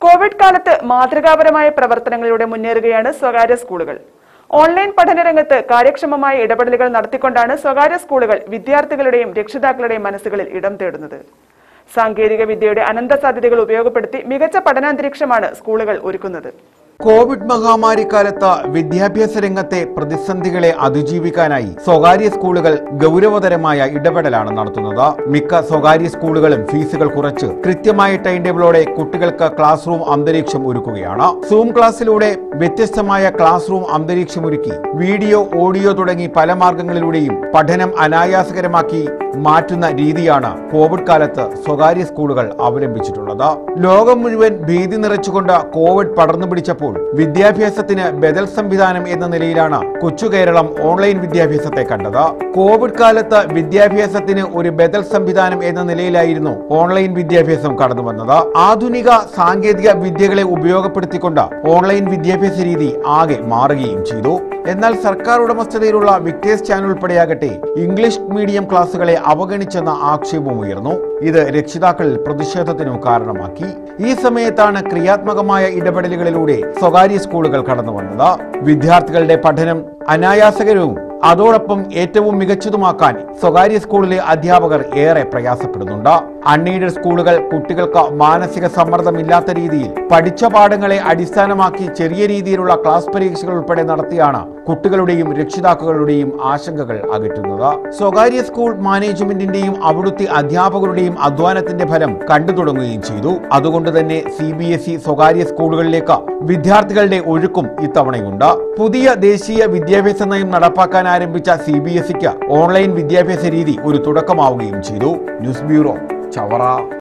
Covid കാലത്ത് മാതൃകാപരമായ പ്രവർത്തനങ്ങളിലൂടെ മുന്നേറുകയാണ് സ്വകാര്യ സ്കൂളുകൾ ഓൺലൈൻ പഠനരംഗത്ത് കാര്യക്ഷമമായ ഇടപെടലുകൾ നടത്തിക്കൊണ്ടാണ് സ്വകാര്യ സ്കൂളുകൾ വിദ്യാർത്ഥികളുടെയും രക്ഷിതാക്കളുടെയും മനസ്സുകളിൽ ഇടം തേടുന്നത് സാങ്കേതിക വിദ്യയുടെ അനന്ത സാധ്യതകൾ ഉപയോഗപ്പെടുത്തി മികച്ച പഠനാന്തരീക്ഷമാണ് സ്കൂളുകൾ ഒരുക്കുന്നത് കോവിഡ് മഹാമാരി കാലത്ത് വിദ്യാഭ്യാസ രംഗത്തെ പ്രതിസന്ധികളെ അതിജീവിക്കാനായി സ്വകാര്യ സ്കൂളുകൾ ഗൗരവതരമായ ഇടപെടലാണ് നടത്തുന്നത് മിക്ക സ്വകാര്യ സ്കൂളുകളും ഫീസുകൾ കുറച്ച് കൃത്യമായ ടൈം ടേബിളോടെ കുട്ടികൾക്ക് ക്ലാസ് റൂം അന്തരീക്ഷം ഒരുക്കുകയാണ് സൂം ക്ലാസ്സിലൂടെ വ്യത്യസ്തമായ ക്ലാസ് റൂം അന്തരീക്ഷം ഒരുക്കി വീഡിയോ ഓഡിയോ തുടങ്ങി പല മാർഗങ്ങളിലൂടെയും പഠനം അനായാസകരമാക്കി മാറ്റുന്ന രീതിയാണ് കോവിഡ് കാലത്ത് സ്വകാര്യ സ്കൂളുകൾ അവലംബിച്ചിട്ടുള്ളത് ലോകം മുഴുവൻ ഭീതി നിറച്ചുകൊണ്ട് കോവിഡ് പടർന്നു പിടിച്ചപ്പോൾ വിദ്യാഭ്യാസത്തിന് ബദൽ സംവിധാനം എന്ന നിലയിലാണ് കൊച്ചു കേരളം ഓൺലൈൻ വിദ്യാഭ്യാസത്തെ കണ്ടത് കോവിഡ് കാലത്ത് വിദ്യാഭ്യാസത്തിന് ഒരു ബദൽ സംവിധാനം എന്ന നിലയിലായിരുന്നു ഓൺലൈൻ വിദ്യാഭ്യാസം കടന്നു വന്നത് ആധുനിക സാങ്കേതിക വിദ്യകളെ ഉപയോഗപ്പെടുത്തിക്കൊണ്ട് ഓൺലൈൻ വിദ്യാഭ്യാസ രീതി ആകെ മാറുകയും ചെയ്തു എന്നാൽ സർക്കാർ ഉടമസ്ഥതയിലുള്ള വിക്ടേഴ്സ് ചാനൽ ഉൾപ്പെടെയാകട്ടെ ഇംഗ്ലീഷ് മീഡിയം ക്ലാസുകളെ അവഗണിച്ചെന്ന ആക്ഷേപവും ഉയർന്നു ഇത് രക്ഷിതാക്കളിൽ പ്രതിഷേധത്തിനും കാരണമാക്കി ഈ സമയത്താണ് ക്രിയാത്മകമായ ഇടപെടലുകളിലൂടെ സ്വകാര്യ സ്കൂളുകൾ കടന്നു വന്നത് വിദ്യാർത്ഥികളുടെ പഠനം അനായാസകരവും അതോടൊപ്പം ഏറ്റവും മികച്ചതുമാക്കാൻ സ്വകാര്യ സ്കൂളിലെ അധ്യാപകർ ഏറെ പ്രയാസപ്പെടുന്നുണ്ട് അൺഎയ്ഡഡ് സ്കൂളുകൾ കുട്ടികൾക്ക് മാനസിക സമ്മർദ്ദമില്ലാത്ത രീതിയിൽ പഠിച്ച പാഠങ്ങളെ അടിസ്ഥാനമാക്കി ചെറിയ രീതിയിലുള്ള ക്ലാസ് പരീക്ഷകൾ ഉൾപ്പെടെ നടത്തിയാണ് കുട്ടികളുടെയും രക്ഷിതാക്കളുടെയും ആശങ്കകൾ അകറ്റുന്നത് സ്വകാര്യ സ്കൂൾ മാനേജ്മെന്റിന്റെയും അവിടുത്തെ അധ്യാപകരുടെയും അധ്വാനത്തിന്റെ ഫലം കണ്ടു തുടങ്ങുകയും ചെയ്തു അതുകൊണ്ട് തന്നെ സി ബി എസ് ഇ സ്വകാര്യ സ്കൂളുകളിലേക്ക് വിദ്യാർത്ഥികളുടെ ഒഴുക്കും ഇത്തവണയുണ്ട് പുതിയ ദേശീയ വിദ്യാഭ്യാസ നയം നടപ്പാക്കാൻ ആരംഭിച്ച സി ബി എസ് ഇക്ക് ഓൺലൈൻ വിദ്യാഭ്യാസ രീതി ഒരു തുടക്കമാവുകയും ചെയ്തു ന്യൂസ് ബ്യൂറോ ചവറ